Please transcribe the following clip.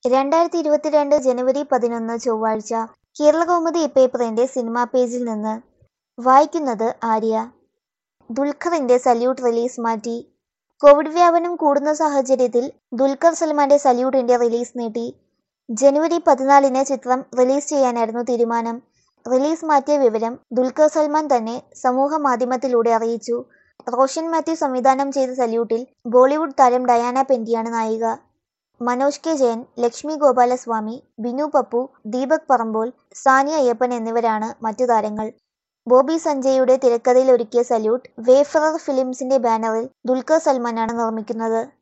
രണ്ടായിരത്തി ഇരുപത്തിരണ്ട് ജനുവരി പതിനൊന്ന് ചൊവ്വാഴ്ച കേരളകൗമുദി പേപ്പറിന്റെ സിനിമാ പേജിൽ നിന്ന് വായിക്കുന്നത് ആര്യ ദുൽഖറിന്റെ സല്യൂട്ട് റിലീസ് മാറ്റി കോവിഡ് വ്യാപനം കൂടുന്ന സാഹചര്യത്തിൽ ദുൽഖർ സൽമാന്റെ സല്യൂട്ടിന്റെ റിലീസ് നീട്ടി ജനുവരി പതിനാലിന് ചിത്രം റിലീസ് ചെയ്യാനായിരുന്നു തീരുമാനം റിലീസ് മാറ്റിയ വിവരം ദുൽഖർ സൽമാൻ തന്നെ സമൂഹ മാധ്യമത്തിലൂടെ അറിയിച്ചു റോഷൻ മാത്യു സംവിധാനം ചെയ്ത സല്യൂട്ടിൽ ബോളിവുഡ് താരം ഡയാന പെൻറ്റിയാണ് നായിക മനോജ് കെ ജയൻ ലക്ഷ്മി ഗോപാലസ്വാമി ബിനു പപ്പു ദീപക് പറമ്പോൾ സാനിയ അയ്യപ്പൻ എന്നിവരാണ് മറ്റു താരങ്ങൾ ബോബി സഞ്ജയുടെ തിരക്കഥയിൽ ഒരുക്കിയ സല്യൂട്ട് വേഫറർ ഫിലിംസിന്റെ ബാനറിൽ ദുൽഖർ സൽമാനാണ് നിർമ്മിക്കുന്നത്